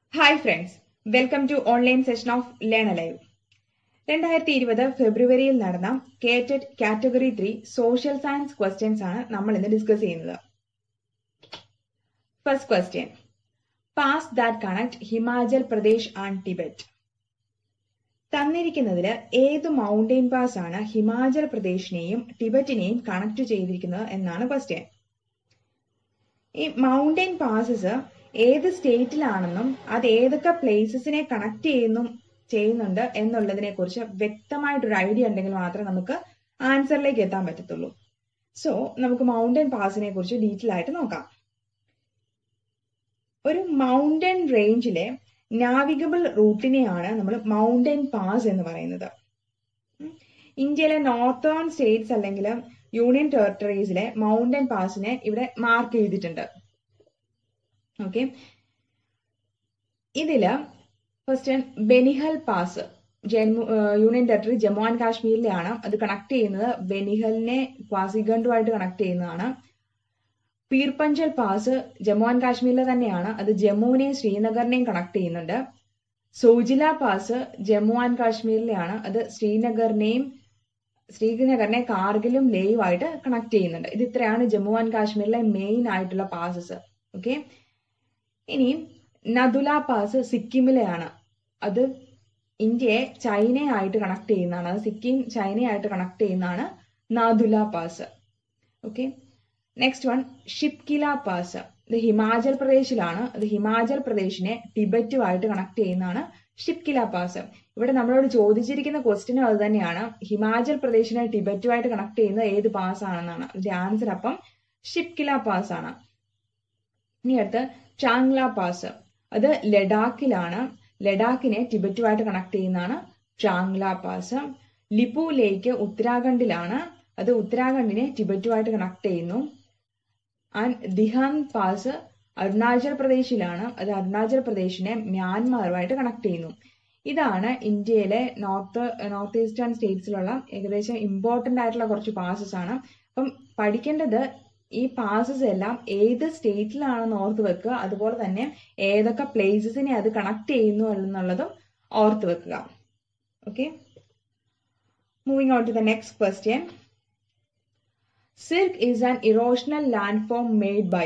Hi friends welcome to online session of learn alive രണ്ടായിരത്തി ഇരുപത് ഫെബ്രുവരിയിൽ നടന്ന കേറ്റഡ് category three social science questions ആണ് നമ്മൾ ഇന്ന് ഡിസ്കസ് ചെയ്യുന്നത് first question pass that connect Himachal Pradesh and Tibet തന്നിരിക്കുന്നതിൽ ഏത് മൗണ്ടെയിൻ പാസ് ആണ് ഹിമാചൽ പ്രദേശിനെയും ടിബറ്റിനെയും കണക്ട് ചെയ്തിരിക്കുന്നത് എന്നാണ് ക്വസ്റ്റ്യൻ ഈ മൗണ്ടെയിൻ പാസസ് ഏത് സ്റ്റേറ്റിലാണെന്നും അത് ഏതൊക്കെ പ്ലേസസിനെ കണക്ട് ചെയ്യുന്നു ചെയ്യുന്നുണ്ട് എന്നുള്ളതിനെ കുറിച്ച് വ്യക്തമായിട്ടൊരു ഐഡിയ ഉണ്ടെങ്കിൽ മാത്രമേ നമുക്ക് ആൻസറിലേക്ക് എത്താൻ പറ്റത്തുള്ളൂ സോ നമുക്ക് മൗണ്ടൻ പാസിനെ കുറിച്ച് ഡീറ്റെയിൽ ആയിട്ട് നോക്കാം ഒരു മൗണ്ടൻ റേഞ്ചിലെ നാവിഗബിൾ റൂട്ടിനെയാണ് നമ്മൾ മൗണ്ടൻ പാസ് എന്ന് പറയുന്നത് ഇന്ത്യയിലെ നോർത്തേൺ സ്റ്റേറ്റ്സ് അല്ലെങ്കിൽ യൂണിയൻ ടെറിട്ടറീസിലെ മൗണ്ടൻ പാസിനെ ഇവിടെ മാർക്ക് ചെയ്തിട്ടുണ്ട് ഓക്കെ ഇതില് first Banihal pass Jammu union territory Jammu and കാശ്മീരിലെയാണ് അത് കണക്ട് ചെയ്യുന്നത് ബെനിഹലിനെ ക്വാസിഗണ്ടുമായിട്ട് കണക്ട് ചെയ്യുന്നതാണ് പീർപഞ്ചൽ പാസ് ജമ്മു ആൻഡ് കാശ്മീരിലെ തന്നെയാണ് അത് ജമ്മുവിനെയും ശ്രീനഗറിനെയും കണക്ട് ചെയ്യുന്നുണ്ട് സോജില പാസ് ജമ്മു ആൻഡ് കാശ്മീരിലെയാണ് അത് ശ്രീനഗറിനെയും ശ്രീനഗറിനെ കാർഗിലും ലേയുമായിട്ട് കണക്ട് ചെയ്യുന്നുണ്ട് ഇത് ഇത്രയാണ് ജമ്മു ആൻഡ് കാശ്മീരിലെ മെയിൻ ആയിട്ടുള്ള പാസസ് ഓക്കെ ഇനി നദുല പാസ് സിക്കിമിലെയാണ് അത് ഇന്ത്യയെ ചൈനയായിട്ട് കണക്ട് ചെയ്യുന്നതാണ് അത് സിക്കിം ചൈനയായിട്ട് കണക്ട് ചെയ്യുന്നതാണ് Nathula pass okay next one Shipkila pass ഇത് ഹിമാചൽ പ്രദേശിലാണ് അത് ഹിമാചൽ പ്രദേശിനെ ടിബറ്റുമായിട്ട് കണക്ട് ചെയ്യുന്നതാണ് ഷിപ്കില പാസ് ഇവിടെ നമ്മളോട് ചോദിച്ചിരിക്കുന്ന ക്വസ്റ്റിനും അത് തന്നെയാണ് ഹിമാചൽ പ്രദേശിനെ ടിബറ്റുമായിട്ട് കണക്ട് ചെയ്യുന്നത് ഏത് പാസ് ആണെന്നാണ് അതിന്റെ ആൻസർ അപ്പം ഷിപ്കില പാസ് ആണ് ഇനി അടുത്ത് ചാങ്ല പാസ് അത് ലഡാക്കിലാണ് ലഡാക്കിനെ ടിബറ്റുമായിട്ട് കണക്ട് ചെയ്യുന്നതാണ് ചാങ്ല പാസ് ലിപു ലേക്ക് ഉത്തരാഖണ്ഡിലാണ് അത് ഉത്തരാഖണ്ഡിനെ ടിബറ്റുമായിട്ട് കണക്ട് ചെയ്യുന്നു ആൻഡ് ദിഹാൻ പാസ് അരുണാചൽ പ്രദേശിലാണ് അത് അരുണാചൽ പ്രദേശിനെ മ്യാൻമാറുമായിട്ട് കണക്ട് ചെയ്യുന്നു ഇതാണ് ഇന്ത്യയിലെ നോർത്ത് നോർത്ത് ഈസ്റ്റേൺ സ്റ്റേറ്റ്സിലുള്ള ഏകദേശം ഇമ്പോർട്ടന്റ് ആയിട്ടുള്ള കുറച്ച് പാസസ് ആണ് അപ്പം പഠിക്കേണ്ടത് ഈ പാസസ് എല്ലാം ഏത് സ്റ്റേറ്റിലാണെന്ന് ഓർത്ത് വെക്കുക അതുപോലെ തന്നെ ഏതൊക്കെ പ്ലേസസിനെ അത് കണക്ട് ചെയ്യുന്നു എന്നുള്ളതും ഓർത്ത് വെക്കുക okay moving on to the next question cirque is an erosional land form made by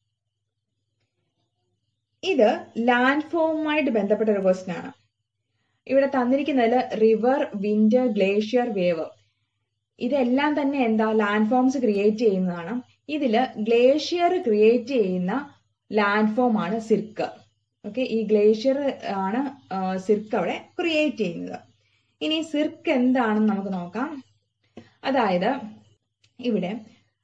ഇത് ലാൻഡ് ഫോമുമായിട്ട് ബന്ധപ്പെട്ട ഒരു ക്വസ്റ്റ്യൻ ആണ് ഇവിടെ തന്നിരിക്കുന്നതിൽ റിവർ വിൻഡ് ഗ്ലേഷ്യർ വേവ് ഇതെല്ലാം തന്നെ എന്താ ലാൻഡ് ഫോംസ് ക്രിയേറ്റ് ചെയ്യുന്നതാണ് ഇതില് ഗ്ലേഷ്യർ ക്രിയേറ്റ് ചെയ്യുന്ന ലാൻഡ് ഫോം ആണ് സിർക്ക് ഓക്കെ ഈ ഗ്ലേഷ്യർ ആണ് സിർക്ക് അവിടെ ക്രിയേറ്റ് ചെയ്യുന്നത് ഇനി സിർക്ക് എന്താണെന്ന് നമുക്ക് നോക്കാം അതായത് ഇവിടെ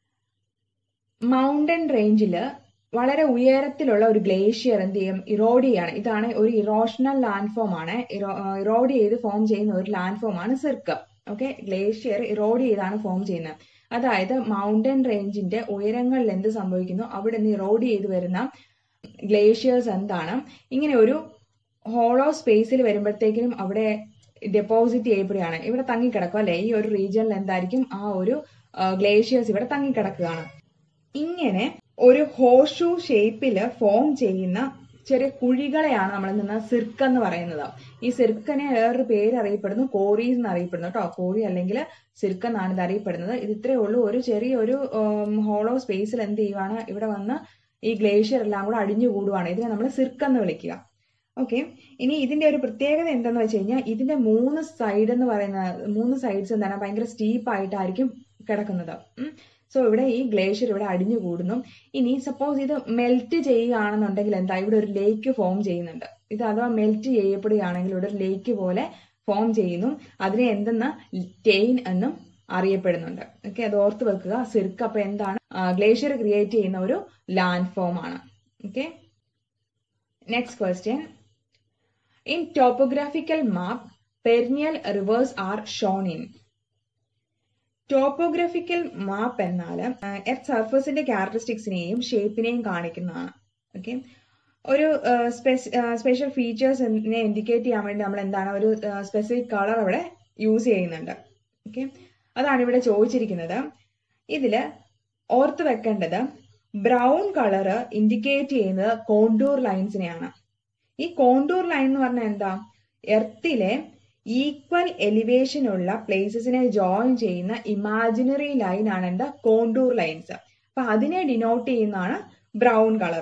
മൗണ്ടൻ റേഞ്ചില് വളരെ ഉയരത്തിലുള്ള ഒരു ഗ്ലേഷ്യർ എന്ത് ചെയ്യും ഇറോഡ് ചെയ്യാണ് ഇതാണ് ഒരു ഇറോഷണൽ ലാൻഡ് ഫോം ആണ് ഇറോഡ് ചെയ്ത് ഫോം ചെയ്യുന്ന ഒരു ലാൻഡ് ഫോം ആണ് സിർക്ക് ഓക്കെ ഗ്ലേഷ്യർ ഇറോഡ് ചെയ്താണ് ഫോം ചെയ്യുന്നത് അതായത് മൗണ്ടൻ റേഞ്ചിന്റെ ഉയരങ്ങളിൽ എന്ത് സംഭവിക്കുന്നു അവിടെ നിന്ന് ഇറോഡ് ചെയ്ത് വരുന്ന ഗ്ലേഷ്യേഴ്സ് എന്താണ് ഇങ്ങനെ ഒരു ഹോളോ സ്പേസിൽ വരുമ്പോഴത്തേക്കിനും അവിടെ ഡെപ്പോസിറ്റ് ചെയ്യപ്പെടുകയാണ് ഇവിടെ തങ്ങിക്കിടക്കും അല്ലെ ഈ ഒരു റീജിയനിൽ എന്തായിരിക്കും ആ ഒരു ഗ്ലേഷ്യേഴ്സ് ഇവിടെ തങ്ങിക്കിടക്കുകയാണ് ഇങ്ങനെ ഒരു ഹോഷു ഷേപ്പിൽ ഫോം ചെയ്യുന്ന ചെറിയ കുഴികളെയാണ് നമ്മൾ നിന്ന് സിർക്ക് എന്ന് പറയുന്നത് ഈ സിർക്കനെ വേറൊരു പേര് അറിയപ്പെടുന്നു കോറീസ് എന്ന് അറിയപ്പെടുന്നു കേട്ടോ കോറി അല്ലെങ്കിൽ സിർക്ക് എന്നാണ് ഇത് അറിയപ്പെടുന്നത് ഇത് ഇത്രയേ ഉള്ളൂ ഒരു ചെറിയ ഒരു ഹോളോ സ്പേസിൽ എന്ത് ചെയ്യുവാണ് ഇവിടെ വന്ന് ഈ ഗ്ലേഷ്യർ എല്ലാം കൂടെ അടിഞ്ഞു കൂടുവാണ് ഇതിനെ നമ്മൾ സിർക്ക് എന്ന് വിളിക്കുക ഓക്കെ ഇനി ഇതിന്റെ ഒരു പ്രത്യേകത എന്തെന്ന് വെച്ച് കഴിഞ്ഞാൽ ഇതിന്റെ മൂന്ന് സൈഡ് എന്ന് പറയുന്ന മൂന്ന് സൈഡ്സ് എന്താണ് ഭയങ്കര സ്റ്റീപ്പ് ആയിട്ടായിരിക്കും കിടക്കുന്നത് സോ ഇവിടെ ഈ ഗ്ലേഷ്യർ ഇവിടെ അടിഞ്ഞു കൂടുന്നു ഇനി സപ്പോസ് ഇത് മെൽറ്റ് ചെയ്യുകയാണെന്നുണ്ടെങ്കിൽ എന്താ ഇവിടെ ഒരു ലേക്ക് ഫോം ചെയ്യുന്നുണ്ട് ഇത് അഥവാ മെൽറ്റ് ചെയ്യപ്പെടുകയാണെങ്കിൽ ഇവിടെ ഒരു ലേക്ക് പോലെ ഫോം ചെയ്യുന്നു അതിനെ എന്തെന്ന് ടെയിൻ എന്നും അറിയപ്പെടുന്നുണ്ട് ഓക്കെ അത് ഓർത്ത് വെക്കുക സിർക്ക് അപ്പൊ എന്താണ് ഗ്ലേഷ്യർ ക്രിയേറ്റ് ചെയ്യുന്ന ഒരു ലാൻഡ് ഫോം ആണ് okay next question in topographical map perennial rivers are shown in topographical map എന്നാൽ എർത്ത് സർഫസിന്റെ ക്യാരക്ടറിസ്റ്റിക്സിനെയും ഷേപ്പിനെയും കാണിക്കുന്നതാണ് ഓക്കെ ഒരു സ്പെഷ്യൽ ഫീച്ചേഴ്സിനെ ഇൻഡിക്കേറ്റ് ചെയ്യാൻ വേണ്ടി നമ്മൾ എന്താണ് ഒരു സ്പെസിഫിക് കളർ അവിടെ യൂസ് ചെയ്യുന്നുണ്ട് ഓക്കെ അതാണ് ഇവിടെ ചോദിച്ചിരിക്കുന്നത് ഇതില് ഓർത്ത് വെക്കേണ്ടത് ബ്രൗൺ കളർ ഇൻഡിക്കേറ്റ് ചെയ്യുന്നത് കോണ്ടൂർ ലൈൻസിനെയാണ് ഈ കോണ്ടൂർ ലൈൻ എന്ന് പറഞ്ഞാൽ എന്താ എർത്തിലെ ഈക്വൽ എലിവേഷൻ ഉള്ള പ്ലേസസിനെ ജോയിൻ ചെയ്യുന്ന ഇമാജിനറി ലൈൻ ആണ് എന്താ കോണ്ടൂർ ലൈൻസ് അപ്പൊ അതിനെ ഡിനോട്ട് ചെയ്യുന്നതാണ് ബ്രൗൺ കളർ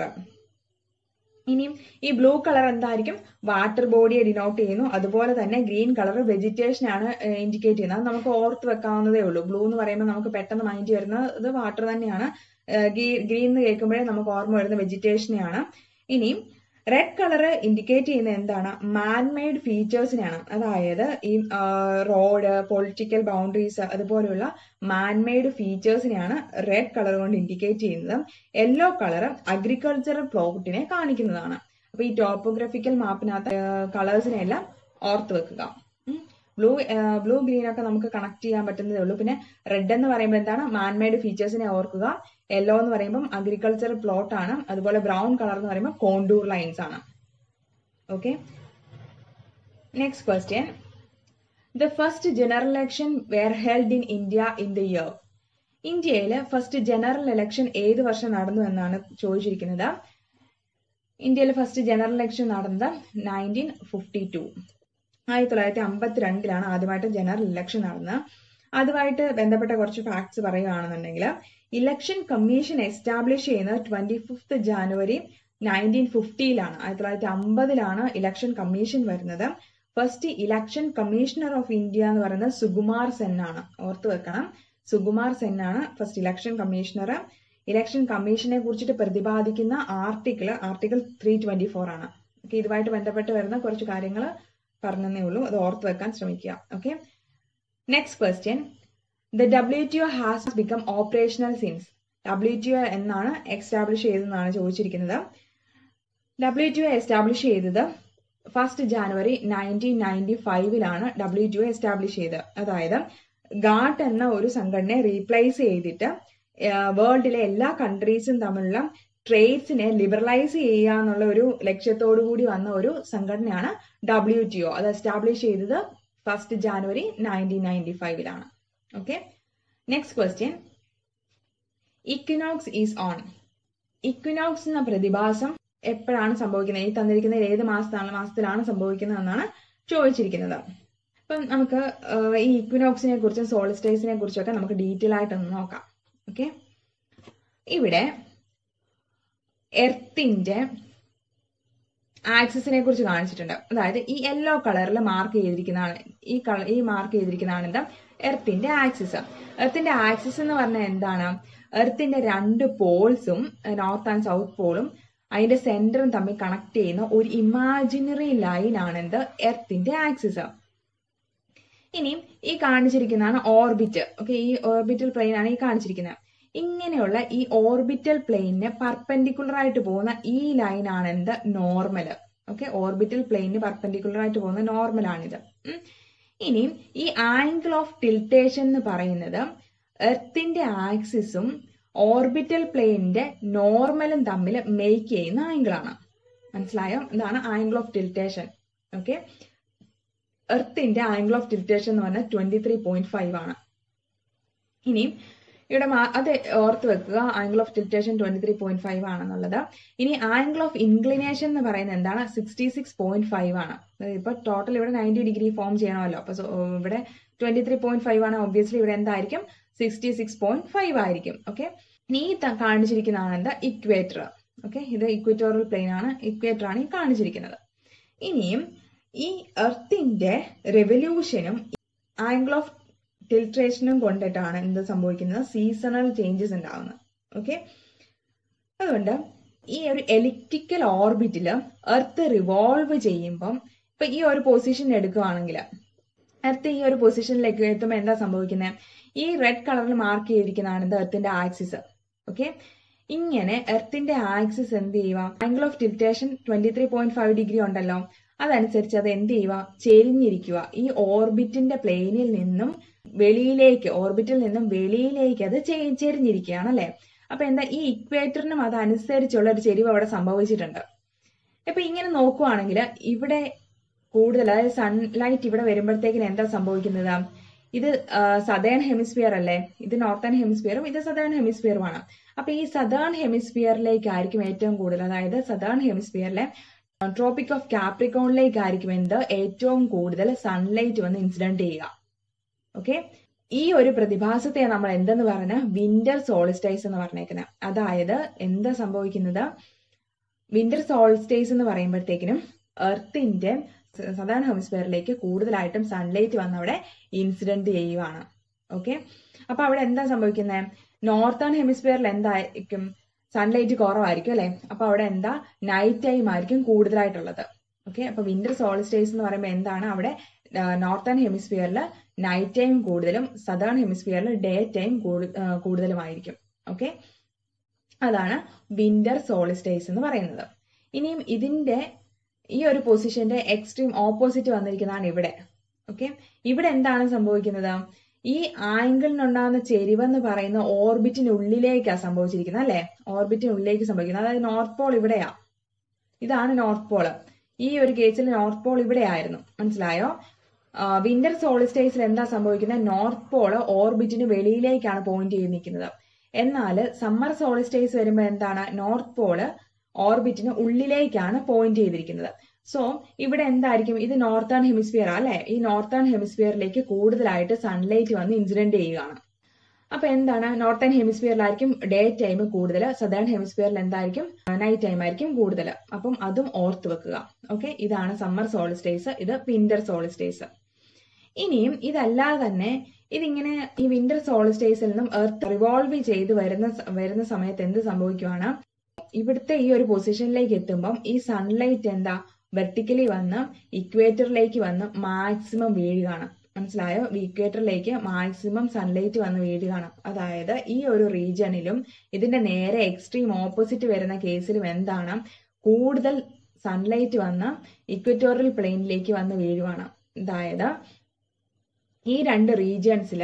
ഇനിയും ഈ ബ്ലൂ കളർ എന്തായിരിക്കും വാട്ടർ ബോഡിയെ ഡിനോട്ട് ചെയ്യുന്നു അതുപോലെ തന്നെ ഗ്രീൻ കളർ വെജിറ്റേഷൻ ആണ് ഇൻഡിക്കേറ്റ് ചെയ്യുന്നത് അത് നമുക്ക് ഓർത്ത് വെക്കാവുന്നതേ ഉള്ളൂ ബ്ലൂ എന്ന് പറയുമ്പോൾ നമുക്ക് പെട്ടെന്ന് മൈൻഡ് വരുന്നത് വാട്ടർ തന്നെയാണ് ഗ്രീൻ എന്ന് കേൾക്കുമ്പോഴേ നമുക്ക് ഓർമ്മ വരുന്ന വെജിറ്റേഷനെയാണ് ഇനിയും റെഡ് കളർ ഇൻഡിക്കേറ്റ് ചെയ്യുന്ന എന്താണ് മാൻമെയ്ഡ് ഫീച്ചേഴ്സിനെയാണ് അതായത് ഈ റോഡ് പൊളിറ്റിക്കൽ ബൗണ്ടറീസ് അതുപോലെയുള്ള മാൻമെയ്ഡ് ഫീച്ചേഴ്സിനെയാണ് റെഡ് കളർ കൊണ്ട് ഇൻഡിക്കേറ്റ് ചെയ്യുന്നത് യെല്ലോ കളർ അഗ്രികൾച്ചറൽ പ്ലോട്ടിനെ കാണിക്കുന്നതാണ് അപ്പൊ ഈ ടോപ്പോഗ്രഫിക്കൽ മാപ്പിനകത്ത് കളേഴ്സിനെ എല്ലാം ഓർത്ത് വെക്കുക ബ്ലൂ ബ്ലൂ ഗ്രീൻ ഒക്കെ നമുക്ക് കണക്ട് ചെയ്യാൻ പറ്റുന്നതേ ഉള്ളൂ പിന്നെ റെഡ് എന്ന് പറയുമ്പോൾ എന്താണ് മാൻമെയ്ഡ് ഫീച്ചേഴ്സിനെ ഓർക്കുക യെല്ലോ എന്ന് പറയുമ്പോൾ അഗ്രികൾച്ചർ പ്ലോട്ട് ആണ് അതുപോലെ ബ്രൗൺ കളർ എന്ന് പറയുമ്പോൾ കോണ്ടൂർ ലൈൻസ് ആണ് okay next question the first general election were held in India in the year ഇന്ത്യയിൽ ഫസ്റ്റ് ജനറൽ ഇലക്ഷൻ ഏത് വർഷം നടന്നു എന്നാണ് ചോദിച്ചിരിക്കുന്നത് ഇന്ത്യയിൽ ഫസ്റ്റ് ജനറൽ ഇലക്ഷൻ നടന്നത് നയൻറ്റീൻ ഫിഫ്റ്റി ടു ആയിരത്തി തൊള്ളായിരത്തി അമ്പത്തിരണ്ടിലാണ് ആദ്യമായിട്ട് ജനറൽ ഇലക്ഷൻ നടന്നത് അതുമായിട്ട് ബന്ധപ്പെട്ട കുറച്ച് ഫാക്ട്സ് പറയുകയാണെന്നുണ്ടെങ്കിൽ ഇലക്ഷൻ കമ്മീഷൻ എസ്റ്റാബ്ലിഷ് ചെയ്യുന്നത് ട്വന്റി ഫിഫ്ത്ത് ജാനുവരി നയൻറ്റീൻ ഫിഫ്റ്റിയിലാണ് ആയിരത്തി തൊള്ളായിരത്തി അമ്പതിലാണ് ഇലക്ഷൻ കമ്മീഷൻ വരുന്നത് first election commissioner of India എന്ന് പറയുന്നത് സുകുമാർ സെൻ ആണ് ഓർത്തു വെക്കണം സുകുമാർ സെൻ ആണ് ഫസ്റ്റ് ഇലക്ഷൻ കമ്മീഷണർ ഇലക്ഷൻ കമ്മീഷനെ കുറിച്ചിട്ട് പ്രതിപാദിക്കുന്ന article article three twenty four ആണ് ഓക്കെ ഇതുമായിട്ട് ബന്ധപ്പെട്ട് വരുന്ന കുറച്ച് കാര്യങ്ങൾ പറഞ്ഞതേ ഉള്ളൂ അത് ഓർത്ത് വെക്കാൻ ശ്രമിക്കുക okay next question the W T O has become operational since W T O എന്നാണ് എസ്റ്റാബ്ലിഷ് ചെയ്തതെന്നാണ് ചോദിച്ചിരിക്കുന്നത് ഡബ്ല്യു ടി ഒ എസ്റ്റാബ്ലിഷ് ചെയ്തത് ഫസ്റ്റ് ജാനുവരി നയൻറ്റീൻ നയൻറ്റി ഫൈവിലാണ് ഡബ്ല്യു ടി ഒ എസ്റ്റാബ്ലിഷ് ചെയ്തത് അതായത് ഗാട്ട് എന്ന ഒരു സംഘടനയെ റീപ്ലേസ് ചെയ്തിട്ട് വേൾഡിലെ എല്ലാ കൺട്രീസും തമ്മിലുള്ള ട്രേഡ്സിനെ ലിബറലൈസ് ചെയ്യുക എന്നുള്ള ഒരു ലക്ഷ്യത്തോടു കൂടി വന്ന ഒരു സംഘടനയാണ് ഡബ്ല്യു ടി ഒ അത് എസ്റ്റാബ്ലിഷ് ചെയ്തത് ഫസ്റ്റ് ജാനുവരി നയൻറ്റീൻ നയൻറ്റി ഫൈവിലാണ് okay next question equinox is on equinox എന്ന പ്രതിഭാസം എപ്പോഴാണ് സംഭവിക്കുന്നത് ഈ തന്നിരിക്കുന്നതിൽ ഏത് മാസത്താണ് മാസത്തിലാണ് സംഭവിക്കുന്നത് എന്നാണ് ചോദിച്ചിരിക്കുന്നത് അപ്പം നമുക്ക് ഈ ഇക്വിനോക്സിനെ കുറിച്ചും സോളിസ്റ്റേഴ്സിനെ കുറിച്ചൊക്കെ നമുക്ക് ഡീറ്റെയിൽ ആയിട്ടൊന്ന് നോക്കാം ഓക്കെ ഇവിടെ എർത്തിന്റെ ആക്സിസിനെ കുറിച്ച് കാണിച്ചിട്ടുണ്ട് അതായത് ഈ യെല്ലോ കളറിൽ മാർക്ക് ചെയ്തിരിക്കുന്നതാണ് ഈ കളർ ഈ മാർക്ക് ചെയ്തിരിക്കുന്നതാണ് എന്താ എർത്തിന്റെ ആക്സിസ് എർത്തിന്റെ ആക്സിസ് എന്ന് പറഞ്ഞാൽ എന്താണ് എർത്തിന്റെ രണ്ട് പോൾസും നോർത്ത് ആൻഡ് സൗത്ത് പോളും അതിന്റെ സെന്ററും തമ്മിൽ കണക്ട് ചെയ്യുന്ന ഒരു ഇമാജിനറി ലൈൻ ആണ് എന്ത് എർത്തിന്റെ ആക്സിസ് ഇനിയും ഈ കാണിച്ചിരിക്കുന്നതാണ് ഓർബിറ്റ് ഓക്കെ ഈ ഓർബിറ്റൽ പ്ലെയിൻ ആണ് ഈ കാണിച്ചിരിക്കുന്നത് ഇങ്ങനെയുള്ള ഈ ഓർബിറ്റൽ പ്ലെയിനിന് പർപ്പൻഡിക്കുലർ ആയിട്ട് പോകുന്ന ഈ ലൈൻ ആണ് എന്ത് നോർമൽ ഓക്കെ ഓർബിറ്റൽ പ്ലെയിനിന് പർപ്പൻഡിക്കുലർ ആയിട്ട് പോകുന്ന നോർമൽ ആണിത് ഇനി ഈ ആംഗിൾ ഓഫ് ടിൽറ്റേഷൻ എന്ന് പറയുന്നത് എർത്തിന്റെ ആക്സിസും ഓർബിറ്റൽ പ്ലെയിനിന്റെ നോർമലും തമ്മിൽ മേക്ക് ചെയ്യുന്ന ആംഗിൾ ആണ് മനസ്സിലായോ ഇതാണ് ആംഗിൾ ഓഫ് ടിൽറ്റേഷൻ ഓക്കെ എർത്തിന്റെ ആംഗിൾ ഓഫ് ടിൽറ്റേഷൻ എന്ന് പറഞ്ഞാൽ ട്വന്റി ത്രീ പോയിന്റ് ഫൈവ് ആണ് ഇനിയും ഇവിടെ അത് ഓർത്ത് വെക്കുക angle of tiltation twenty three point five ആണെന്നുള്ളത് ഇനി ആംഗിൾ ഓഫ് ഇൻക്ലിനേഷൻ എന്ന് പറയുന്നത് എന്താണ് സിക്സ്റ്റി സിക്സ് പോയിന്റ് ഫൈവ് ആണ് ഇപ്പൊ ടോട്ടൽ ഇവിടെ നയൻറ്റി ഡിഗ്രി ഫോം ചെയ്യണമല്ലോ അപ്പൊ ഇവിടെ ട്വന്റി ത്രീ പോയിന്റ് ഫൈവ് ആണ് ഒബ്വിയസ്ലി ഇവിടെ എന്തായിരിക്കും സിക്സ്റ്റി സിക്സ് പോയിന്റ് ഫൈവ് ആയിരിക്കും ഓക്കെ നീ കാണിച്ചിരിക്കുന്നതാണ് എന്താ ഇക്വേറ്റർ ഓക്കെ ഇത് ഇക്വേറ്റോറിയൽ പ്ലെയിൻ ആണ് ഇക്വേറ്റർ ആണ് ഈ കാണിച്ചിരിക്കുന്നത് ഇനിയും ഈ എർത്തിന്റെ റെവല്യൂഷനും ആംഗിൾ ഓഫ് ടിൽട്രേഷനും കൊണ്ടിട്ടാണ് എന്ത് സംഭവിക്കുന്നത് സീസണൽ ചേഞ്ചസ് ഉണ്ടാകുന്നത് ഓക്കെ അതുകൊണ്ട് ഈ ഒരു എലിപ്റ്റിക്കൽ ഓർബിറ്റിൽ എർത്ത് റിവോൾവ് ചെയ്യുമ്പം ഇപ്പൊ ഈ ഒരു പൊസിഷൻ എടുക്കുകയാണെങ്കിൽ എർത്ത് ഈ ഒരു പൊസിഷനിലേക്ക് എത്തുമ്പോൾ എന്താ സംഭവിക്കുന്നത് ഈ റെഡ് കളറിൽ മാർക്ക് ചെയ്തിരിക്കുന്നതാണ് ഇത് എർത്തിന്റെ ആക്സിസ് ഓക്കെ ഇങ്ങനെ എർത്തിന്റെ ആക്സിസ് എന്ത് ചെയ്യുക angle of tiltation twenty three point five degree ഉണ്ടല്ലോ അതനുസരിച്ച് അത് എന്ത് ചെയ്യുക ചെരിഞ്ഞിരിക്കുക ഈ ഓർബിറ്റിന്റെ പ്ലെയിനിൽ നിന്നും വെളിയിലേക്ക് ഓർബിറ്റിൽ നിന്നും വെളിയിലേക്ക് അത് ചെരിഞ്ഞിരിക്കുകയാണ് അല്ലെ അപ്പൊ എന്താ ഈ ഇക്വേറ്ററിനും അതനുസരിച്ചുള്ള ഒരു ചെരിവ് അവിടെ സംഭവിച്ചിട്ടുണ്ട് ഇപ്പൊ ഇങ്ങനെ നോക്കുവാണെങ്കിൽ ഇവിടെ കൂടുതൽ അതായത് സൺലൈറ്റ് ഇവിടെ വരുമ്പോഴത്തേക്കിന് എന്താ സംഭവിക്കുന്നത് ഇത് സദേൺ ഹെമിസ്ഫിയർ അല്ലേ ഇത് നോർത്തേൺ ഹെമിസ്ഫിയറും ഇത് സദേൺ ഹെമിസ്ഫിയറുമാണ് അപ്പൊ ഈ സദേൺ ഹെമിസ്ഫിയറിലേക്കായിരിക്കും ഏറ്റവും കൂടുതൽ അതായത് സദേൺ ഹെമിസ്ഫിയറിലെ ട്രോപ്പിക് ഓഫ് കാപ്രിക്കോണിലേക്കായിരിക്കും എന്ത് ഏറ്റവും കൂടുതൽ സൺലൈറ്റ് വന്ന് ഇൻസിഡന്റ് ചെയ്യുക ഓക്കെ ഈ ഒരു പ്രതിഭാസത്തെ നമ്മൾ എന്തെന്ന് പറഞ്ഞ വിന്റർ സോളിസ്റ്റൈസ് എന്ന് പറഞ്ഞേക്കുന്നത് അതായത് എന്താ സംഭവിക്കുന്നത് വിന്റർ സോൾസ്റ്റേസ് എന്ന് പറയുമ്പോഴത്തേക്കിനും എർത്തിന്റെ സദേൺ ഹെമിസ്ഫിയറിലേക്ക് കൂടുതലായിട്ടും സൺലൈറ്റ് വന്ന് അവിടെ ഇൻസിഡന്റ് ചെയ്യുവാണ് ഓക്കെ അപ്പൊ അവിടെ എന്താ സംഭവിക്കുന്നത് നോർത്തേൺ ഹെമിസ്ഫിയറിൽ എന്തായിരിക്കും സൺലൈറ്റ് കുറവായിരിക്കും അല്ലെ അപ്പൊ അവിടെ എന്താ നൈറ്റ് ടൈം ആയിരിക്കും കൂടുതലായിട്ടുള്ളത് ഓക്കെ അപ്പൊ വിന്റർ സോളിസ്റ്റേസ് എന്ന് പറയുമ്പോൾ എന്താണ് അവിടെ നോർത്തേൺ ഹെമിസ്ഫിയറിൽ നൈറ്റ് ടൈം കൂടുതലും സദേൺ ഹെമിസ്ഫിയറിൽ ഡേ ടൈം കൂടുതലുമായിരിക്കും ഓക്കെ അതാണ് വിന്റർ സോളിസ്റ്റേസ് എന്ന് പറയുന്നത് ഇനിയും ഇതിന്റെ ഈ ഒരു പൊസിഷന്റെ എക്സ്ട്രീം ഓപ്പോസിറ്റ് വന്നിരിക്കുന്നതാണ് ഇവിടെ ഓക്കെ ഇവിടെ എന്താണ് സംഭവിക്കുന്നത് ഈ ആംഗിളിനുണ്ടാകുന്ന ചെരിവെന്ന് പറയുന്ന ഓർബിറ്റിനുള്ളിലേക്കാണ് സംഭവിച്ചിരിക്കുന്നത് അല്ലെ ഓർബിറ്റിനുള്ളിലേക്ക് സംഭവിക്കുന്നത് അതായത് നോർത്ത് പോൾ ഇവിടെയാ ഇതാണ് നോർത്ത് പോള് ഈ ഒരു കേസിൽ നോർത്ത് പോൾ ഇവിടെ ആയിരുന്നു മനസ്സിലായോ വിന്റർ സോളിസ്റ്റേസിൽ എന്താ സംഭവിക്കുന്നത് നോർത്ത് പോള് ഓർബിറ്റിന് വെളിയിലേക്കാണ് പോയിന്റ് ചെയ്ത് നിൽക്കുന്നത് എന്നാൽ സമ്മർ സോളിസ്റ്റേസ് വരുമ്പോൾ എന്താണ് നോർത്ത് പോള് ഓർബിറ്റിന് ഉള്ളിലേക്കാണ് പോയിന്റ് ചെയ്തിരിക്കുന്നത് സോ ഇവിടെ എന്തായിരിക്കും ഇത് നോർത്തേൺ ഹെമിസ്ഫിയർ അല്ലെ ഈ നോർത്തേൺ ഹെമിസ്ഫിയറിലേക്ക് കൂടുതലായിട്ട് സൺലൈറ്റ് വന്ന് ഇൻസിഡന്റ് ചെയ്യുകയാണ് അപ്പൊ എന്താണ് നോർത്തേൺ ഹെമിസ്ഫിയറിലായിരിക്കും ഡേ ടൈം കൂടുതൽ സദേൺ ഹെമിസ്ഫിയറിൽ എന്തായിരിക്കും നൈറ്റ് ടൈം ആയിരിക്കും കൂടുതൽ അപ്പം അതും ഓർത്ത് വെക്കുക ഓക്കെ ഇതാണ് സമ്മർ സോളിസ്റ്റേസ് ഇത് വിന്റർ സോളിസ്റ്റേസ് ഇനിയും ഇതല്ലാതെ തന്നെ ഇതിങ്ങനെ ഈ വിന്റർ സോളിസ്റ്റേസിൽ നിന്നും എർത്ത് റിവോൾവ് ചെയ്ത് വരുന്ന വരുന്ന സമയത്ത് എന്ത് സംഭവിക്കുവാണ് ഇവിടുത്തെ ഈ ഒരു പൊസിഷനിലേക്ക് എത്തുമ്പം ഈ സൺലൈറ്റ് എന്താ വെർട്ടിക്കലി വന്ന് ഇക്വേറ്ററിലേക്ക് വന്ന് മാക്സിമം വീഴുകയാണ് മനസ്സിലായോ ഇക്വേറ്ററിലേക്ക് മാക്സിമം സൺലൈറ്റ് വന്ന് വീഴുകയാണ് അതായത് ഈ ഒരു റീജിയണിലും ഇതിന്റെ നേരെ എക്സ്ട്രീം ഓപ്പോസിറ്റ് വരുന്ന കേസിലും എന്താണ് കൂടുതൽ സൺലൈറ്റ് വന്ന് ഇക്വറ്റോറിയൽ പ്ലെയിനിലേക്ക് വന്ന് വീഴുവാണ് അതായത് ഈ രണ്ട് റീജിയൻസിൽ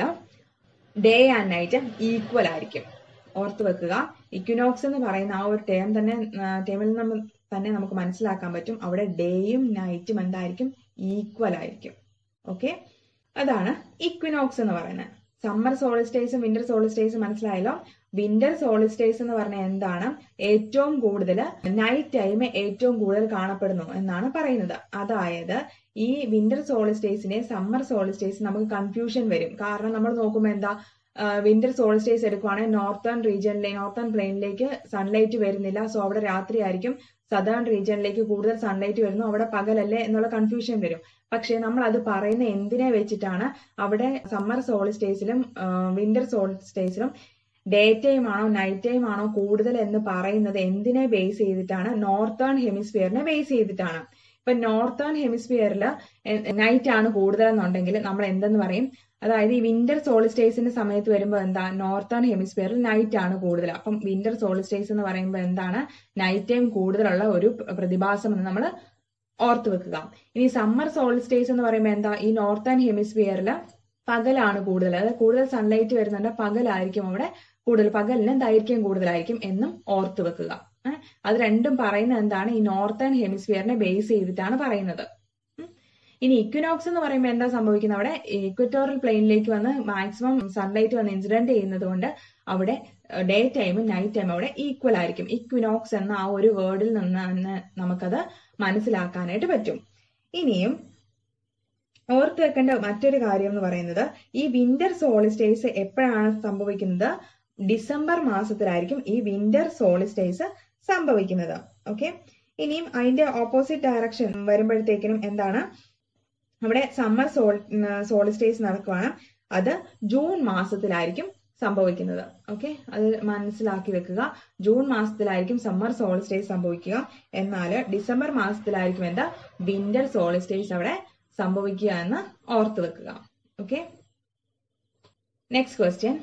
ഡേ ആൻഡ് നൈറ്റ് ഈക്വൽ ആയിരിക്കും ഓർത്ത് വെക്കുക ഇക്വിനോക്സ് എന്ന് പറയുന്ന ആ ഒരു ടേം തന്നെ ടേമിൽ നമ്മൾ തന്നെ നമുക്ക് മനസ്സിലാക്കാൻ പറ്റും അവിടെ ഡേയും നൈറ്റും എന്തായിരിക്കും ഈക്വൽ ആയിരിക്കും ഓക്കെ അതാണ് ഇക്വിനോക്സ് എന്ന് പറയുന്നത് സമ്മർ സോളിസ്റ്റേസും വിന്റർ സോളിസ്റ്റേസും മനസ്സിലായല്ലോ വിന്റർ സോളിസ്റ്റേസ് എന്ന് പറഞ്ഞാൽ എന്താണ് ഏറ്റവും കൂടുതൽ നൈറ്റ് ടൈം ഏറ്റവും കൂടുതൽ കാണപ്പെടുന്നു എന്നാണ് പറയുന്നത് അതായത് ഈ വിന്റർ സോളിസ്റ്റേസിനെ സമ്മർ സോളിസ്റ്റേസ് നമുക്ക് കൺഫ്യൂഷൻ വരും കാരണം നമ്മൾ നോക്കുമ്പോൾ എന്താ വിന്റർ സോളിസ്റ്റേസ് എടുക്കുവാണെങ്കിൽ നോർത്തേൺ റീജിയനിലെ നോർത്തേൺ പ്ലെയിനിലേക്ക് സൺലൈറ്റ് വരുന്നില്ല സോ അവിടെ രാത്രി ആയിരിക്കും സദേൺ റീജിയനിലേക്ക് കൂടുതൽ സൺലൈറ്റ് വരുന്നു അവിടെ പകലല്ലേ എന്നുള്ള കൺഫ്യൂഷൻ വരും പക്ഷേ നമ്മൾ അത് പറയുന്ന എന്തിനെ വെച്ചിട്ടാണ് അവിടെ സമ്മർ സോളിസ്റ്റേസിലും വിന്റർ സോളിസ്റ്റേസിലും ഡേ ടൈം ആണോ നൈറ്റ് ടൈം ആണോ കൂടുതൽ എന്ന് പറയുന്നത് എന്തിനെ ബേസ് ചെയ്തിട്ടാണ് നോർത്തേൺ ഹെമിസ്ഫിയറിനെ ബേസ് ചെയ്തിട്ടാണ് ഇപ്പൊ നോർത്തേൺ ഹെമിസ്ഫിയറിൽ നൈറ്റ് ആണ് കൂടുതൽ എന്നുണ്ടെങ്കിൽ നമ്മൾ എന്തെന്ന് പറയും അതായത് ഈ വിന്റർ സോളിസ്റ്റേസിന്റെ സമയത്ത് വരുമ്പോൾ എന്താ നോർത്തേൺ ഹെമിസ്ഫിയറിൽ നൈറ്റ് ആണ് കൂടുതൽ അപ്പം വിന്റർ സോളിസ്റ്റേസ് എന്ന് പറയുമ്പോൾ എന്താണ് നൈറ്റ് ടൈം കൂടുതലുള്ള ഒരു പ്രതിഭാസം എന്ന് നമ്മൾ ഓർത്ത് വെക്കുക ഇനി സമ്മർ സോളിസ്റ്റേസ് എന്ന് പറയുമ്പോൾ എന്താ ഈ നോർത്തേൺ ഹെമിസ്ഫിയറിൽ പകലാണ് കൂടുതൽ അതായത് കൂടുതൽ സൺലൈറ്റ് വരുന്നുണ്ട് പകലായിരിക്കും അവിടെ കൂടുതൽ പകലിന് ദൈർഘ്യം കൂടുതലായിരിക്കും എന്നും ഓർത്ത് വെക്കുക അത് രണ്ടും പറയുന്നത് എന്താണ് ഈ നോർത്തേൺ ഹെമിസ്ഫിയറിനെ ബേസ് ചെയ്തിട്ടാണ് പറയുന്നത് ഇനി ഇക്വിനോക്സ് എന്ന് പറയുമ്പോൾ എന്താ സംഭവിക്കുന്നത് അവിടെ ഇക്വറ്റോറിയൽ പ്ലെയിനിലേക്ക് വന്ന് മാക്സിമം സൺലൈറ്റ് വന്ന് ഇൻസിഡന്റ് ചെയ്യുന്നത് കൊണ്ട് അവിടെ ഡേ ടൈമും നൈറ്റ് ടൈമും അവിടെ ഈക്വൽ ആയിരിക്കും ഇക്വിനോക്സ് എന്ന ആ ഒരു വേർഡിൽ നിന്ന് നമുക്കത് മനസ്സിലാക്കാനായിട്ട് പറ്റും ഇനിയും ഓർത്ത് വെക്കേണ്ട മറ്റൊരു കാര്യം എന്ന് പറയുന്നത് ഈ വിന്റർ സോളിസ്റ്റേസ് എപ്പോഴാണ് സംഭവിക്കുന്നത് ഡിസംബർ മാസത്തിലായിരിക്കും ഈ വിന്റർ സോളിസ്റ്റേസ് സംഭവിക്കുന്നത് ഓക്കെ ഇനിയും അതിന്റെ ഓപ്പോസിറ്റ് ഡയറക്ഷൻ വരുമ്പോഴത്തേക്കിനും എന്താണ് അവിടെ സമ്മർ സോൾ സോളിസ്റ്റേസ് നടക്കുവാണ് അത് ജൂൺ മാസത്തിലായിരിക്കും സംഭവിക്കുന്നത് ഓക്കെ അത് മനസ്സിലാക്കി വെക്കുക ജൂൺ മാസത്തിലായിരിക്കും സമ്മർ സോളിസ്റ്റേസ് സംഭവിക്കുക എന്നാൽ ഡിസംബർ മാസത്തിലായിരിക്കും എന്താ വിന്റർ സോളിസ്റ്റേസ് അവിടെ സംഭവിക്കുക എന്ന് ഓർത്ത് വെക്കുക okay next question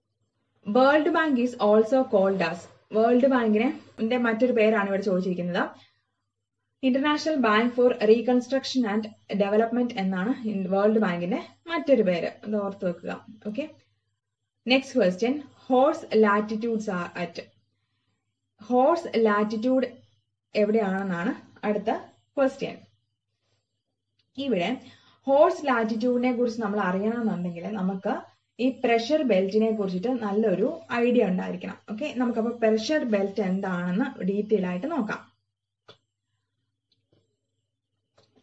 world bank is also called as world ബാങ്കിനെ മറ്റൊരു പേരാണ് ഇവിടെ ചോദിച്ചിരിക്കുന്നത് international bank for reconstruction and development എന്നാണ് വേൾഡ് ബാങ്കിന്റെ മറ്റൊരു പേര് അത് ഓർത്ത് വെക്കുക okay next question horse latitudes are at horse latitude എവിടെയാണെന്നാണ് അടുത്ത ക്വസ്റ്റ്യൻ ഇവിടെ ഹോഴ്സ് ലാറ്റിറ്റ്യൂഡിനെ കുറിച്ച് നമ്മൾ അറിയണമെന്നുണ്ടെങ്കിൽ നമുക്ക് ഈ പ്രഷർ ബെൽറ്റിനെ കുറിച്ചിട്ട് നല്ലൊരു ഐഡിയ ഉണ്ടായിരിക്കണം ഓക്കെ നമുക്കപ്പോൾ പ്രഷർ ബെൽറ്റ് എന്താണെന്ന് ഡീറ്റെയിൽ ആയിട്ട് നോക്കാം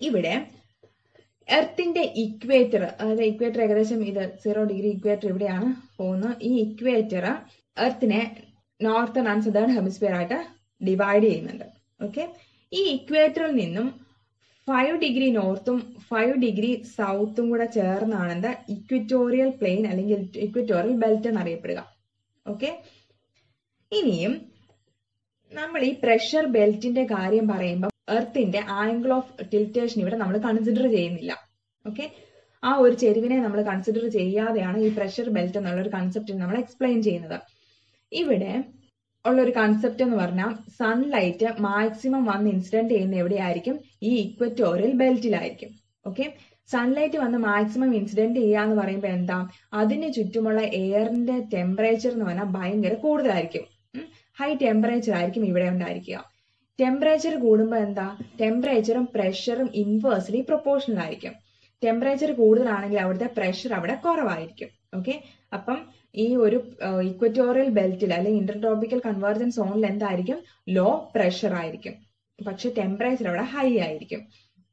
ഇവിടെ എർത്തിന്റെ ഇക്വേറ്റർ അതായത് ഇക്വേറ്റർ ഏകദേശം ഇത് സീറോ ഡിഗ്രി ഇക്വേറ്റർ ഇവിടെയാണ് പോകുന്നത് ഈ ഇക്വേറ്റർ എർത്തിനെ നോർത്തേൺ ആൻഡ് സദേൺ ഹെമിസ്ഫിയർ ആയിട്ട് ഡിവൈഡ് ചെയ്യുന്നുണ്ട് ഓക്കെ ഈ ഇക്വേറ്ററിൽ നിന്നും ഫൈവ് ഡിഗ്രി നോർത്തും ഫൈവ് ഡിഗ്രി സൗത്തും കൂടെ ചേർന്നാണ് എന്താ ഇക്വിറ്റോറിയൽ പ്ലെയിൻ അല്ലെങ്കിൽ ഇക്വിറ്റോറിയൽ ബെൽറ്റ് എന്നറിയപ്പെടുക ഓക്കെ ഇനിയും നമ്മൾ ഈ പ്രഷർ ബെൽറ്റിന്റെ കാര്യം പറയുമ്പോൾ എർത്തിന്റെ ആംഗിൾ ഓഫ് ടിൽറ്റേഷൻ ഇവിടെ നമ്മൾ കൺസിഡർ ചെയ്യുന്നില്ല ഓക്കെ ആ ഒരു ചെരുവിനെ നമ്മൾ കൺസിഡർ ചെയ്യാതെയാണ് ഈ പ്രഷർ ബെൽറ്റ് എന്നുള്ള ഒരു കൺസെപ്റ്റ് നമ്മൾ എക്സ്പ്ലെയിൻ ചെയ്യുന്നത് ഇവിടെ ഉള്ള ഒരു കൺസെപ്റ്റ് എന്ന് പറഞ്ഞാൽ സൺലൈറ്റ് മാക്സിമം വന്ന് ഇൻസിഡന്റ് ചെയ്യുന്ന എവിടെയായിരിക്കും ഈ ഇക്വറ്റോറിയൽ ബെൽറ്റിലായിരിക്കും ഓക്കെ സൺലൈറ്റ് വന്ന് മാക്സിമം ഇൻസിഡന്റ് ചെയ്യുക എന്ന് പറയുമ്പോൾ എന്താ അതിന് ചുറ്റുമുള്ള എയറിന്റെ ടെമ്പറേച്ചർ എന്ന് പറഞ്ഞാൽ ഭയങ്കര കൂടുതലായിരിക്കും ഹൈ ടെമ്പറേച്ചർ ആയിരിക്കും ഇവിടെ ഉണ്ടായിരിക്കുക ടെമ്പറേച്ചർ കൂടുമ്പോൾ എന്താ ടെമ്പറേച്ചറും പ്രഷറും ഇൻവേഴ്സ്ലി പ്രൊപ്പോർഷണൽ ആയിരിക്കും ടെമ്പറേച്ചർ കൂടുതലാണെങ്കിൽ അവിടുത്തെ പ്രഷർ അവിടെ കുറവായിരിക്കും ഓക്കെ അപ്പം ഈ ഒരു ഇക്വറ്റോറിയൽ ബെൽറ്റിൽ അല്ലെങ്കിൽ ഇന്റർട്രോപ്പിക്കൽ കൺവേർജൻ സോണിൽ എന്തായിരിക്കും ലോ പ്രഷർ ആയിരിക്കും പക്ഷെ ടെമ്പറേച്ചർ അവിടെ ഹൈ ആയിരിക്കും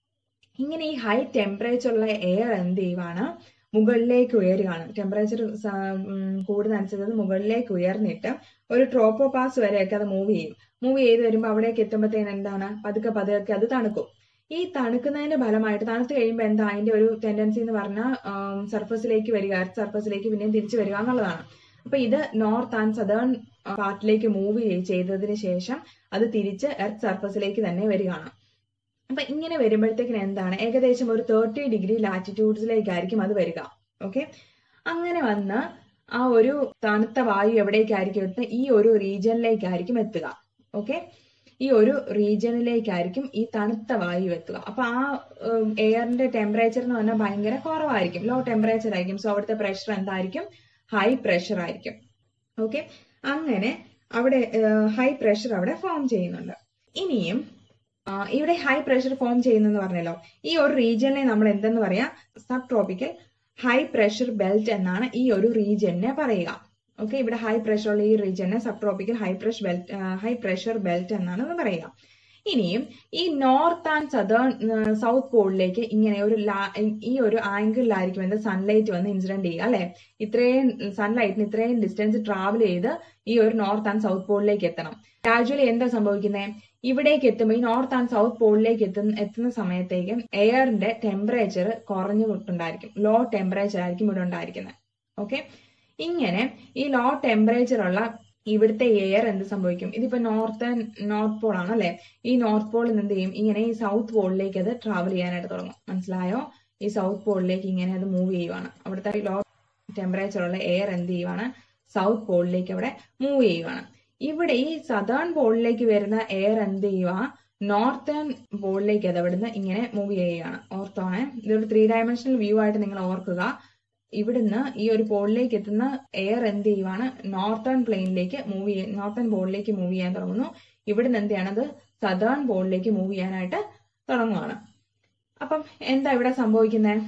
ഇങ്ങനെ ഈ ഹൈ ടെമ്പറേച്ചറുള്ള എയർ എന്ത് ചെയ്യുവാണ് മുകളിലേക്ക് ഉയരുകയാണ് ടെമ്പറേച്ചർ കൂടുന്നതനുസരിച്ച് മുകളിലേക്ക് ഉയർന്നിട്ട് ഒരു ട്രോപ്പോ പാസ് വരെയൊക്കെ അത് മൂവ് ചെയ്യും മൂവ് ചെയ്ത് വരുമ്പോൾ അവിടേക്ക് എത്തുമ്പോഴത്തേന് എന്താണ് പതുക്കെ പതുക്കെ അത് തണുക്കും ഈ തണുക്കുന്നതിന്റെ ഫലമായിട്ട് തണുത്ത് കഴിയുമ്പോൾ എന്താ അതിന്റെ ഒരു ടെൻഡൻസി എന്ന് പറഞ്ഞാൽ സർഫസിലേക്ക് വരിക എർത്ത് സർഫസിലേക്ക് പിന്നെയും തിരിച്ചു വരിക എന്നുള്ളതാണ് അപ്പൊ ഇത് നോർത്ത് ആൻഡ് സദേൺ പാർട്ടിലേക്ക് മൂവ് ചെയ്തതിന് ശേഷം അത് തിരിച്ച് എർത്ത് സർഫസിലേക്ക് തന്നെ വരികയാണ് അപ്പൊ ഇങ്ങനെ വരുമ്പോഴത്തേക്കിന് എന്താണ് ഏകദേശം ഒരു തേർട്ടി ഡിഗ്രി ലാറ്റിറ്റ്യൂഡ്സിലേക്കായിരിക്കും അത് വരിക ഓക്കെ അങ്ങനെ വന്ന് ആ ഒരു തണുത്ത വായു എവിടേക്കായിരിക്കും എത്തുക ഈ ഒരു റീജിയനിലേക്കായിരിക്കും എത്തുക ഓക്കെ ഈ ഒരു റീജിയനിലേക്കായിരിക്കും ഈ തണുത്ത വായു എത്തുക അപ്പൊ ആ എയറിന്റെ ടെമ്പറേച്ചർ എന്ന് പറഞ്ഞാൽ ഭയങ്കര കുറവായിരിക്കും ലോ ടെമ്പറേച്ചർ ആയിരിക്കും സോ അവിടുത്തെ പ്രഷർ എന്തായിരിക്കും ഹൈ പ്രഷർ ആയിരിക്കും ഓക്കെ അങ്ങനെ അവിടെ ഹൈ പ്രഷർ അവിടെ ഫോം ചെയ്യുന്നുണ്ട് ഇനിയും ഇവിടെ ഹൈ പ്രഷർ ഫോം ചെയ്യുന്നെന്ന് പറഞ്ഞല്ലോ ഈ ഒരു റീജിയനെ നമ്മൾ എന്തെന്ന് പറയാ subtropical high pressure belt എന്നാണ് ഈ ഒരു റീജിയനെ പറയുക ഓക്കെ ഇവിടെ ഹൈ പ്രഷർ ഉള്ള ഈ റീജിയനെ subtropical high pressure belt high pressure belt എന്നാണ് പറയുക ഇനിയും ഈ നോർത്ത് ആൻഡ് സദേൺ സൗത്ത് പോളിലേക്ക് ഇങ്ങനെ ഒരു ഈ ഒരു ആംഗിളിലായിരിക്കും എന്ത് സൺലൈറ്റ് വന്ന് ഇൻസിഡന്റ് ചെയ്യുക അല്ലെ ഇത്രയും സൺലൈറ്റിന് ഇത്രയും ഡിസ്റ്റൻസ് ട്രാവൽ ചെയ്ത് ഈ ഒരു നോർത്ത് ആൻഡ് സൗത്ത് പോളിലേക്ക് എത്തണം ഗ്രാജുവലി എന്താ സംഭവിക്കുന്നത് ഇവിടേക്ക് എത്തുമ്പോൾ ഈ നോർത്ത് ആൻഡ് സൗത്ത് പോളിലേക്ക് എത്തുന്ന എത്തുന്ന സമയത്തേക്കും എയറിന്റെ ടെമ്പറേച്ചർ കുറഞ്ഞുകൊണ്ടുണ്ടായിരിക്കും ലോ ടെമ്പറേച്ചർ ആയിരിക്കും ഇവിടെ ഉണ്ടായിരിക്കുന്നത് ഓക്കെ ഇങ്ങനെ ഈ ലോ ടെമ്പറേച്ചർ ഉള്ള ഇവിടുത്തെ എയർ എന്ത് സംഭവിക്കും ഇതിപ്പോ നോർത്ത് നോർത്ത് പോൾ ആണ് അല്ലെ ഈ നോർത്ത് പോളിൽ നിന്ന് എന്ത് ചെയ്യും ഇങ്ങനെ ഈ സൗത്ത് പോളിലേക്ക് അത് ട്രാവൽ ചെയ്യാനായിട്ട് തുടങ്ങും മനസ്സിലായോ ഈ സൗത്ത് പോളിലേക്ക് ഇങ്ങനെ അത് മൂവ് ചെയ്യുവാണ് അവിടുത്തെ ലോ ടെമ്പറേച്ചർ ഉള്ള എയർ എന്ത് ചെയ്യുവാണ് സൗത്ത് പോളിലേക്ക് അവിടെ മൂവ് ചെയ്യുവാണ് ഇവിടെ ഈ സദേൺ പോളിലേക്ക് വരുന്ന എയർ എന്ത് ചെയ്യുക നോർത്തേൺ പോളിലേക്ക് അത് അവിടുന്ന് ഇങ്ങനെ മൂവ് ചെയ്യുകയാണ് ഓർത്തോണേ ഇതൊരു ത്രീ ഡയമെൻഷണൽ വ്യൂ ആയിട്ട് നിങ്ങൾ ഓർക്കുക ഇവിടുന്ന് ഈ ഒരു പോളിലേക്ക് എത്തുന്ന എയർ എന്ത് ചെയ്യുവാണ് നോർത്തേൺ പ്ലെയിനിലേക്ക് മൂവ് ചെയ്യ നോർത്തേൺ പോളിലേക്ക് മൂവ് ചെയ്യാൻ തുടങ്ങുന്നു ഇവിടുന്ന് എന്ത് ചെയ്യണത് സദേൺ പോളിലേക്ക് മൂവ് ചെയ്യാനായിട്ട് തുടങ്ങുവാണ് അപ്പം എന്താ ഇവിടെ സംഭവിക്കുന്നത്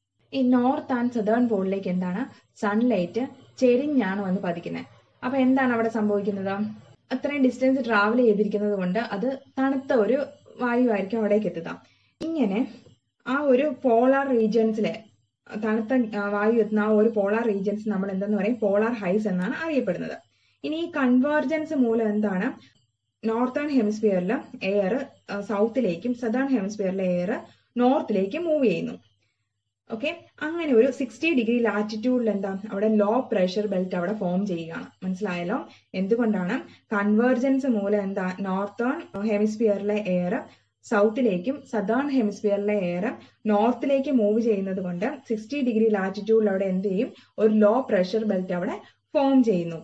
ഈ നോർത്ത് ആൻഡ് സദേൺ പോളിലേക്ക് എന്താണ് സൺലൈറ്റ് ചെരിഞ്ഞാണ് വന്ന് പതിക്കുന്നത് അപ്പൊ എന്താണ് അവിടെ സംഭവിക്കുന്നത് അത്രയും ഡിസ്റ്റൻസ് ട്രാവൽ ചെയ്തിരിക്കുന്നത് കൊണ്ട് അത് തണുത്ത ഒരു വായു ആയിരിക്കും അവിടേക്ക് എത്തുക ഇങ്ങനെ ആ ഒരു പോളാർ റീജിയൻസിലെ തണുത്ത വായു എത്തുന്ന ആ ഒരു പോളാർ റീജിയൻസ് നമ്മൾ എന്തെന്ന് പറയും പോളാർ ഹൈസ് എന്നാണ് അറിയപ്പെടുന്നത് ഇനി ഈ കൺവേർജൻസ് മൂലം എന്താണ് നോർത്തേൺ ഹെമിസ്ഫിയറിൽ എയർ സൗത്തിലേക്കും സദേൺ ഹെമിസ്ഫിയറിലെ എയർ നോർത്തിലേക്കും മൂവ് ചെയ്യുന്നു ഓക്കെ അങ്ങനെ ഒരു സിക്സ്റ്റി ഡിഗ്രി ലാറ്റിറ്റ്യൂഡിൽ എന്താ അവിടെ ലോ പ്രഷർ ബെൽറ്റ് അവിടെ ഫോം ചെയ്യുകയാണ് മനസ്സിലായല്ലോ എന്തുകൊണ്ടാണ് കൺവേർജൻസ് മൂലം എന്താ നോർത്തേൺ ഹെമിസ്ഫിയറിലെ എയർ സൗത്തിലേക്കും സദേൺ ഹെമിസ്ഫിയറിലെ എയർ നോർത്തിലേക്ക് മൂവ് ചെയ്യുന്നത് കൊണ്ട് സിക്സ്റ്റി ഡിഗ്രി ലാറ്റിറ്റ്യൂഡിൽ അവിടെ എന്ത് ചെയ്യും ഒരു ലോ പ്രഷർ ബെൽറ്റ് അവിടെ ഫോം ചെയ്യുന്നു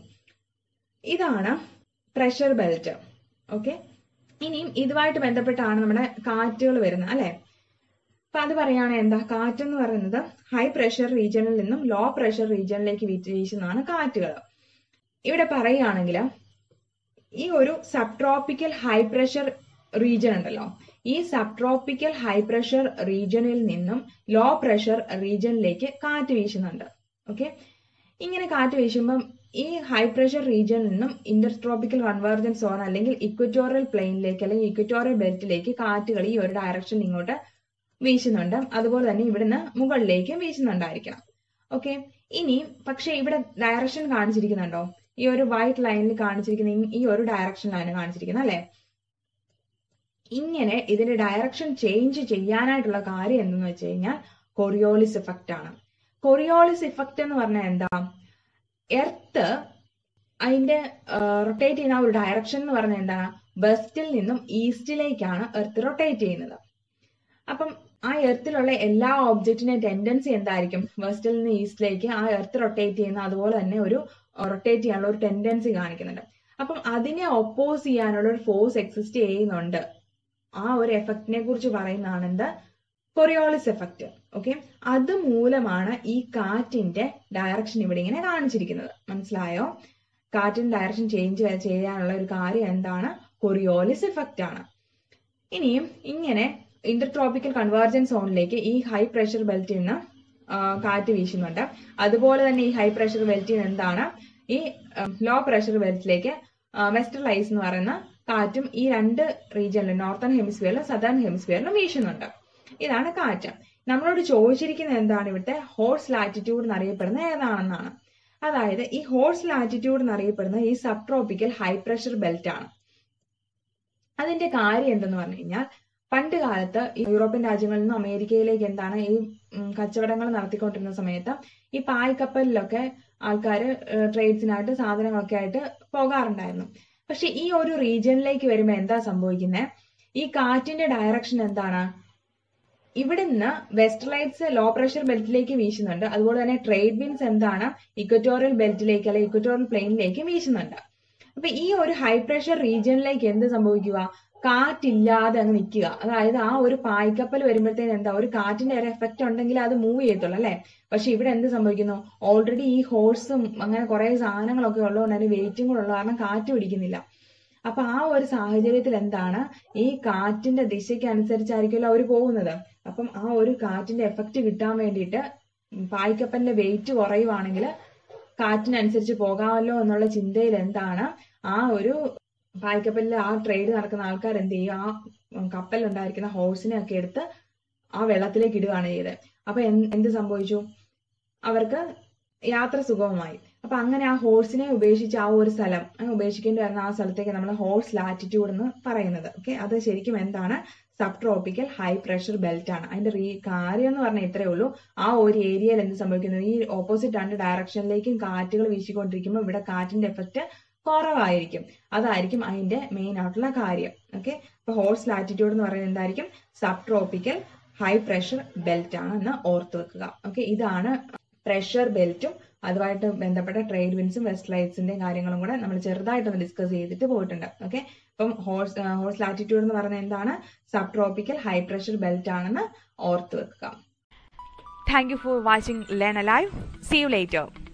ഇതാണ് പ്രഷർ ബെൽറ്റ് ഓക്കെ ഇനിയും ഇതുമായിട്ട് ബന്ധപ്പെട്ടാണ് നമ്മുടെ കാറ്റുകൾ വരുന്നത് അല്ലെ അപ്പൊ അത് പറയുകയാണ് എന്താ കാറ്റ് എന്ന് പറയുന്നത് ഹൈ പ്രഷർ റീജിയനിൽ നിന്നും ലോ പ്രഷർ റീജിയനിലേക്ക് വീശുന്നതാണ് കാറ്റുകൾ ഇവിടെ പറയുകയാണെങ്കിൽ ഈ ഒരു subtropical high pressure region ഉണ്ടല്ലോ ഈ സബ് ട്രോപ്പിക്കൽ ഹൈ പ്രഷർ റീജിയനിൽ നിന്നും ലോ പ്രഷർ റീജിയനിലേക്ക് കാറ്റ് വീശുന്നുണ്ട് ഓക്കെ ഇങ്ങനെ കാറ്റ് വീശുമ്പം ഈ ഹൈ പ്രഷർ റീജിയനിൽ നിന്നും ഇന്റർട്രോപ്പിക്കൽ കൺവേർജൻ സോൺ അല്ലെങ്കിൽ ഇക്വറ്റോറിയൽ പ്ലെയിനിലേക്ക് അല്ലെങ്കിൽ ഇക്വറ്റോറിയൽ ബെൽറ്റിലേക്ക് കാറ്റുകൾ ഈ ഒരു ഡയറക്ഷൻ ഇങ്ങോട്ട് വീശുന്നുണ്ട് അതുപോലെ തന്നെ ഇവിടുന്ന് മുകളിലേക്കും വീശുന്നുണ്ടായിരിക്കണം ഓക്കെ ഇനി പക്ഷെ ഇവിടെ ഡയറക്ഷൻ കാണിച്ചിരിക്കുന്നുണ്ടോ ഈ ഒരു വൈറ്റ് ലൈനിൽ കാണിച്ചിരിക്കുന്ന ഈ- ഈ ഒരു ഡയറക്ഷനിലാണ് കാണിച്ചിരിക്കുന്നത് അല്ലെ ഇങ്ങനെ ഇതിന്റെ ഡയറക്ഷൻ ചേഞ്ച് ചെയ്യാനായിട്ടുള്ള കാര്യം എന്തെന്ന് വെച്ച് കഴിഞ്ഞാൽ കൊറിയോളിസ് ഇഫക്റ്റ് ആണ് കൊറിയോളിസ് ഇഫക്റ്റ് എന്ന് പറഞ്ഞാൽ എന്താ എർത്ത് അതിന്റെ റൊട്ടേറ്റ് ചെയ്യുന്ന ആ ഒരു ഡയറക്ഷൻ എന്ന് പറഞ്ഞാൽ എന്താണ് വെസ്റ്റിൽ നിന്നും ഈസ്റ്റിലേക്കാണ് എർത്ത് റൊട്ടേറ്റ് ചെയ്യുന്നത് അപ്പം ആ എർത്തിലുള്ള എല്ലാ ഓബ്ജക്റ്റിന്റെ ടെൻഡൻസി എന്തായിരിക്കും വെസ്റ്റിൽ നിന്ന് ഈസ്റ്റിലേക്ക് ആ എർത്ത് റൊട്ടേറ്റ് ചെയ്യുന്ന അതുപോലെ തന്നെ ഒരു റൊട്ടേറ്റ് ചെയ്യാനുള്ള ഒരു ടെൻഡൻസി കാണിക്കുന്നുണ്ട് അപ്പം അതിനെ ഒപ്പോസ് ചെയ്യാനുള്ള ഒരു ഫോഴ്സ് എക്സിസ്റ്റ് ചെയ്യുന്നുണ്ട് ആ ഒരു എഫക്റ്റിനെ കുറിച്ച് പറയുന്നതാണ് എന്ത് കൊറിയോളിസ് എഫക്റ്റ് ഓക്കെ അത് മൂലമാണ് ഈ കാറ്റിന്റെ ഡയറക്ഷൻ ഇവിടെ ഇങ്ങനെ കാണിച്ചിരിക്കുന്നത് മനസ്സിലായോ കാറ്റിന്റെ ഡയറക്ഷൻ ചേഞ്ച് ചെയ്യാനുള്ള ഒരു കാര്യം എന്താണ് കൊറിയോളിസ് എഫക്റ്റ് ആണ് ഇനിയും ഇങ്ങനെ ഇന്റർട്രോപ്പിക്കൽ കൺവേർജൻസ് സോണിലേക്ക് ഈ ഹൈ പ്രഷർ ബെൽറ്റിൽ നിന്ന് ആ, കാറ്റ് വീശുന്നുണ്ട് അതുപോലെ തന്നെ ഈ ഹൈ പ്രഷർ ബെൽറ്റിൽ നിന്ന് എന്താണ് ഈ ലോ പ്രഷർ ബെൽറ്റിലേക്ക് വെസ്റ്റേൺ ഐസ് എന്ന് പറയുന്ന കാറ്റും ഈ രണ്ട് റീജിയനിലും നോർത്തേൺ ഹെമിസ്ഫിയറിലും സദേൺ ഹെമിസ്ഫിയറിലും വീശുന്നുണ്ട് ഇതാണ് കാറ്റ് നമ്മളോട് ചോദിച്ചിരിക്കുന്നത് എന്താണ് ഇവിടുത്തെ ഹോഴ്സ് ലാറ്റിറ്റ്യൂഡ് എന്നറിയപ്പെടുന്നത് ഏതാണെന്നാണ് അതായത് ഈ ഹോഴ്സ് ലാറ്റിറ്റ്യൂഡ് എന്നറിയപ്പെടുന്ന ഈ subtropical high pressure belt ആണ് അതിന്റെ കാര്യം എന്തെന്ന് പറഞ്ഞു കഴിഞ്ഞാൽ പണ്ട് കാലത്ത് ഈ യൂറോപ്യൻ രാജ്യങ്ങളിൽ നിന്നും അമേരിക്കയിലേക്ക് എന്താണ് ഈ ഉം, കച്ചവടങ്ങൾ നടത്തിക്കൊണ്ടിരുന്ന സമയത്ത് ഈ പായ്ക്കപ്പലിലൊക്കെ ആൾക്കാർ ട്രേഡ്സിനായിട്ട് സാധനങ്ങളൊക്കെ ആയിട്ട് പോകാറുണ്ടായിരുന്നു പക്ഷെ ഈ ഒരു റീജിയനിലേക്ക് വരുമ്പോൾ എന്താ സംഭവിക്കുന്നത് ഈ കാറ്റിന്റെ ഡയറക്ഷൻ എന്താണ് ഇവിടുന്ന് വെസ്റ്റർലൈറ്റ്സ് ലോ പ്രഷർ ബെൽറ്റിലേക്ക് വീശുന്നുണ്ട് അതുപോലെ തന്നെ ട്രേഡ് വിൻസ് എന്താണ് ഇക്വറ്റോറിയൽ ബെൽറ്റിലേക്ക് അല്ലെങ്കിൽ ഇക്വറ്റോറിയൽ പ്ലെയിനിലേക്ക് വീശുന്നുണ്ട് അപ്പൊ ഈ ഒരു ഹൈ പ്രഷർ റീജിയനിലേക്ക് എന്ത് സംഭവിക്കുക കാറ്റില്ലാതെ അങ്ങ് നിൽക്കുക അതായത് ആ ഒരു പായ്ക്കപ്പൽ വരുമ്പോഴത്തേന് എന്താ ഒരു കാറ്റിന്റെ ഒരു എഫക്റ്റ് ഉണ്ടെങ്കിൽ അത് മൂവ് ചെയ്യത്തുള്ളൂ അല്ലെ പക്ഷെ ഇവിടെ എന്ത് സംഭവിക്കുന്നു ഓൾറെഡി ഈ ഹോഴ്സും അങ്ങനെ കുറെ സാധനങ്ങളൊക്കെ ഉള്ളതുകൊണ്ട് അതിന് വെയിറ്റും കൂടെ ഉള്ള കാരണം കാറ്റ് പിടിക്കുന്നില്ല അപ്പൊ ആ ഒരു സാഹചര്യത്തിൽ എന്താണ് ഈ കാറ്റിന്റെ ദിശയ്ക്ക് അനുസരിച്ചായിരിക്കുമല്ലോ അവർ പോകുന്നത് അപ്പം ആ ഒരു കാറ്റിന്റെ എഫക്റ്റ് കിട്ടാൻ വേണ്ടിയിട്ട് പായ്ക്കപ്പലിന്റെ വെയിറ്റ് കുറയുവാണെങ്കിൽ കാറ്റിനനുസരിച്ച് പോകാമല്ലോ എന്നുള്ള ചിന്തയിൽ എന്താണ് ആ ഒരു പായ്ക്കപ്പലിൽ ആ ട്രേഡ് നടക്കുന്ന ആൾക്കാർ എന്ത് ചെയ്യും ആ കപ്പലിൽ ഉണ്ടായിരിക്കുന്ന ഹോഴ്സിനെ ഒക്കെ എടുത്ത് ആ വെള്ളത്തിലേക്ക് ഇടുകയാണ് ചെയ്തത് അപ്പൊ എന്ത് എന്ത് സംഭവിച്ചു അവർക്ക് യാത്ര സുഗമമായി അപ്പൊ അങ്ങനെ ആ ഹോഴ്സിനെ ഉപേക്ഷിച്ച് ആ ഒരു സ്ഥലം അങ്ങ് ഉപേക്ഷിക്കേണ്ടി വരുന്ന ആ സ്ഥലത്തേക്ക് നമ്മൾ ഹോഴ്സ് ലാറ്റിറ്റ്യൂഡ് എന്ന് പറയുന്നത് ഓക്കെ അത് ശരിക്കും എന്താണ് subtropical high pressure belt ആണ് അതിന്റെ റീ കാര്യം എന്ന് പറഞ്ഞാൽ ഇത്രയേ ഉള്ളൂ ആ ഒരു ഏരിയയിൽ എന്ത് സംഭവിക്കുന്നു ഈ ഓപ്പോസിറ്റ് രണ്ട് ഡയറക്ഷനിലേക്കും കാറ്റുകൾ വീശിക്കൊണ്ടിരിക്കുമ്പോൾ ഇവിടെ കാറ്റിന്റെ എഫക്റ്റ് കുറവായിരിക്കും അതായിരിക്കും അതിന്റെ മെയിൻ ആയിട്ടുള്ള കാര്യം ഓക്കെ അപ്പൊ ഹോഴ്സ് ലാറ്റിറ്റ്യൂഡ് എന്ന് പറയുന്നത് എന്തായിരിക്കും subtropical high pressure belt ആണ് എന്ന് ഓർത്ത് വെക്കുക ഓക്കെ ഇതാണ് പ്രഷർ ബെൽറ്റും അതുമായിട്ട് ബന്ധപ്പെട്ട ട്രേഡ് വിൻസും വെസ്റ്റ് ലൈറ്റ്സിന്റെയും കാര്യങ്ങളും കൂടെ നമ്മൾ ചെറുതായിട്ടൊന്ന് ഡിസ്കസ് ചെയ്തിട്ട് പോയിട്ടുണ്ട് ഓക്കെ അപ്പം ഹോഴ്സ് ഹോഴ്സ് ലാറ്റിറ്റ്യൂഡ് എന്ന് പറയുന്നത് എന്താണ് subtropical high pressure belt ആണെന്ന് ഓർത്ത് വെക്കുക Thank you for watching Learn Alive. See you later.